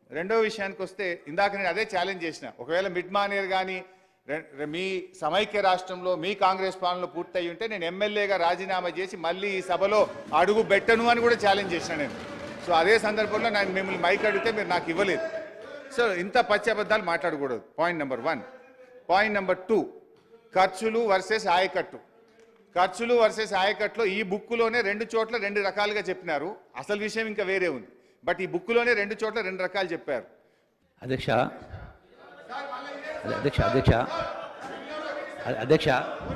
రెండో విషయానికి వస్తే ఇందాక నేను అదే ఛాలెంజ్ చేసిన ఒకవేళ మిడ్ మానేర్ కానీ మీ సమైక్య రాష్ట్రంలో మీ కాంగ్రెస్ పాలనలో పూర్తయి ఉంటే నేను ఎమ్మెల్యేగా రాజీనామా చేసి మళ్ళీ ఈ సభలో అడుగు పెట్టను అని కూడా ఛాలెంజ్ చేసిన నేను సో అదే సందర్భంలో నేను మిమ్మల్ని మైక్ అడిగితే మీరు నాకు ఇవ్వలేదు సో ఇంత పచ్చి అబద్ధాలు మాట్లాడకూడదు point number one point number two ఖర్చులు వర్సెస్ ఆయకట్టు ఖర్చులు వర్సెస్ ఆయకట్టులో ఈ బుక్కులోనే రెండు చోట్ల రెండు రకాలుగా చెప్పినారు అసలు విషయం ఇంకా వేరే ఉంది బట్ ఈ బుక్కులోనే రెండు చోట్ల రెండు రకాలు చెప్పారు అధ్యక్ష అధ్యక్ష అధ్యక్ష అధ్యక్ష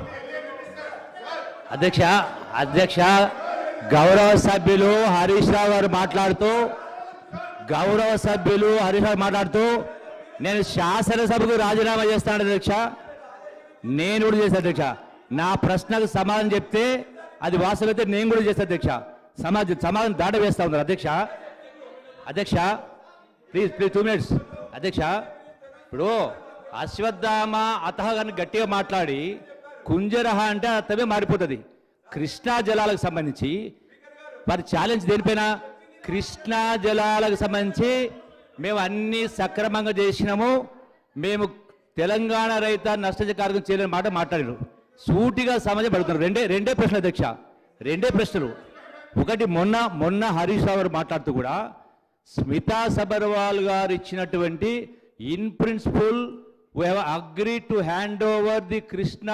అధ్యక్ష అధ్యక్ష గౌరవ సభ్యులు హరీష్ రావు గారు మాట్లాడుతూ గౌరవ సభ్యులు హరీష్ రావు మాట్లాడుతూ నేను శాసనసభకు రాజీనామా చేస్తాను అధ్యక్ష నేను కూడా చేస్తాను అధ్యక్ష నా ప్రశ్నకు సమాధానం చెప్తే అది వాస్తవైతే నేను కూడా చేస్తాను అధ్యక్ష సమాజం సమాధానం దాట వేస్తా ఉన్నారు అధ్యక్ష అధ్యక్ష ప్లీజ్ ప్లీజ్ టూ మినిట్స్ అధ్యక్ష ఇప్పుడు అశ్వత్థామ అతహ అని గట్టిగా మాట్లాడి కుంజరహ అంటే అర్థమే మారిపోతుంది కృష్ణా జలాలకు సంబంధించి మరి ఛాలెంజ్ దేనిపైన కృష్ణా జలాలకు సంబంధించి మేము అన్ని సక్రమంగా చేసినాము మేము తెలంగాణ రైత నష్ట కార్యక్రమం చేయలేని మాట మాట్లాడారు సూటిగా సమాజం పడుతున్నారు రెండే రెండే ప్రశ్నలు అధ్యక్ష రెండే ప్రశ్నలు ఒకటి మొన్న మొన్న హరీష్ రావు గారు మాట్లాడుతూ కూడా స్మితా సబర్వాల్ గారు ఇచ్చినటువంటి in principle we have agree to hand over the Krishna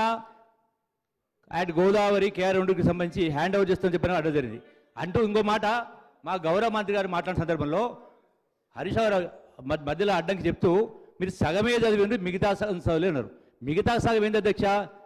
and Godavari K రెండుకి సంబంధించి హ్యాండ్ ఓవర్ చేస్తామని చెప్పిన అడ్డం జరిగింది అంటూ ఇంకో మాట మా గౌరవ మంత్రి గారు మాట్లాడిన సందర్భంలో హరీష్ రావు గారు మధ్య- మధ్యలో అడ్డంకి చెప్తూ మీరు సగమే చదివింది మిగతా సగం చదవలేన్నారు మిగతా సగం ఏంటి అధ్యక్ష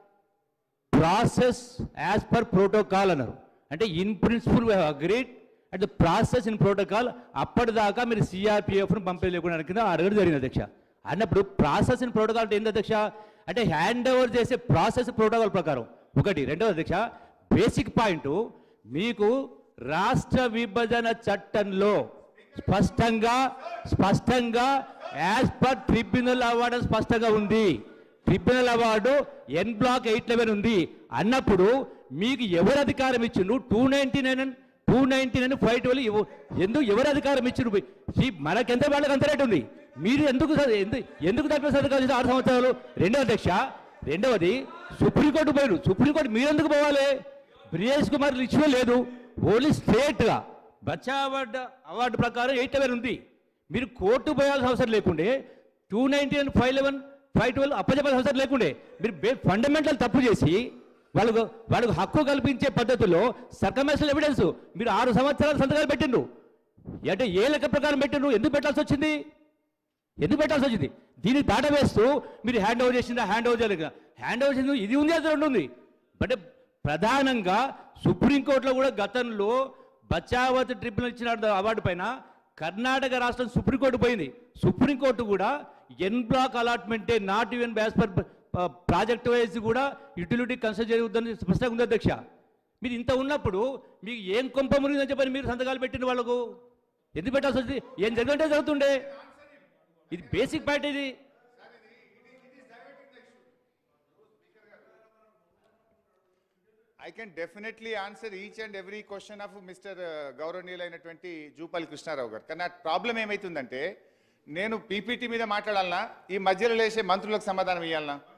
ప్రాసెస్ యాజ్ పర్ ప్రోటోకాల్ అన్నారు అంటే in principle we agreed at the process in protocol అప్పటిదాకా మీరు సిఆర్పిఎఫ్ను పంపిణీ లేకుండా కింద అడగడం జరిగింది అధ్యక్ష అన్నప్పుడు ప్రాసెస్ ఇన్ ప్రోటోకాల్ అంటే ఏంది అధ్యక్ష అంటే హ్యాండ్ ఓవర్ చేసే ప్రాసెస్ ప్రోటోకాల్ ప్రకారం ఒకటి రెండవ అధ్యక్ష బేసిక్ పాయింట్ మీకు రాష్ట్ర విభజన చట్టంలో స్పష్టంగా స్పష్టంగా యాజ్ పర్ ట్రిబ్యునల్ అవార్డు అని స్పష్టంగా ఉంది tribunal award N block eight eleven ఉంది అన్నప్పుడు మీకు ఎవరు అధికారం ఇచ్చిండు two ninety nine two ninety nine five twelve ఎందుకు ఎవరు అధికారం ఇచ్చిండు ఈ మనకెంత వాళ్ళకి అంత రేటు ఉంది మీరు ఎందుకు స- ఎందు- ఎందుకు తక్కువ సర్కారు చేసి ఆరు సంవత్సరాలు రెండవ అధ్యక్ష రెండవది సుప్రీంకోర్టు పోయారు సుప్రీంకోర్టు మీరు ఎందుకు పోవాలి బ్రిజేష్ కుమార్ ఇచ్చిన లేదు ఓన్లీ స్టేట్గా బచ్చా అవార్డు అవార్డు ప్రకారం ఎయిట్ లెవెన్ ఉంది మీరు కోర్టు పోయాల్సిన అవసరం లేకుండే two ninety and five eleven five twelve అప్పచెప్పాల్సిన అవసరం లేకుండే మీరు ఫండమెంటల్ తప్పు చేసి వాళ్ళకు వాళ్ళకు హక్కు కల్పించే పద్ధతిలో సర్కమేషనల్ ఎవిడెన్స్ మీరు ఆరు సంవత్సరాలు సంతకాలు పెట్టిండ్రు అంటే ఏ లెక్క ప్రకారం పెట్టిండ్రు ఎందుకు పెట్టాల్సి వచ్చింది ఎందుకు పెట్టాల్సి వచ్చింది దీన్ని దాట వేస్తూ మీరు హ్యాండ్ ఓవర్ చేసిందా హ్యాండ్ ఓవర్ చేయలేదు హ్యాండ్ ఓవర్ చేసింది ఇది ఉంది అది రెండు ఉంది బట్ ప్రధానంగా సుప్రీంకోర్టులో కూడా గతంలో బచావత్ ట్రిబ్యునల్ ఇచ్చిన అవార్డు పైన కర్ణాటక రాష్ట్రం సుప్రీంకోర్టు పోయింది సుప్రీంకోర్టు కూడా ఎన్ బ్లాక్ అలాట్మెంటే not even base per project wise కూడా యూటిలిటీ కన్సిడర్ చేయవద్దని స్పష్టంగా ఉంది అధ్యక్ష మీరు ఇంత ఉన్నప్పుడు మీకు ఏం కొంప మురిగిందని చెప్పని మీరు సంతకాలు పెట్టిన వాళ్ళకు ఎందుకు పెట్టాల్సి వచ్చింది ఏం జరిగింటే జరుగుతుండే ఇది బేసిక్ పాయింట్ ఇది I can definitely answer each and every question of mister గౌరవనీయులైనటువంటి జూపల్లి కృష్ణారావు గారు కానీ నా ప్రాబ్లం ఏమైతుందంటే నేను పీపీటీ మీద మాట్లాడాలన్నా ఈ మధ్యలో లేచే మంత్రులకు సమాధానం ఇవ్వాలన్నా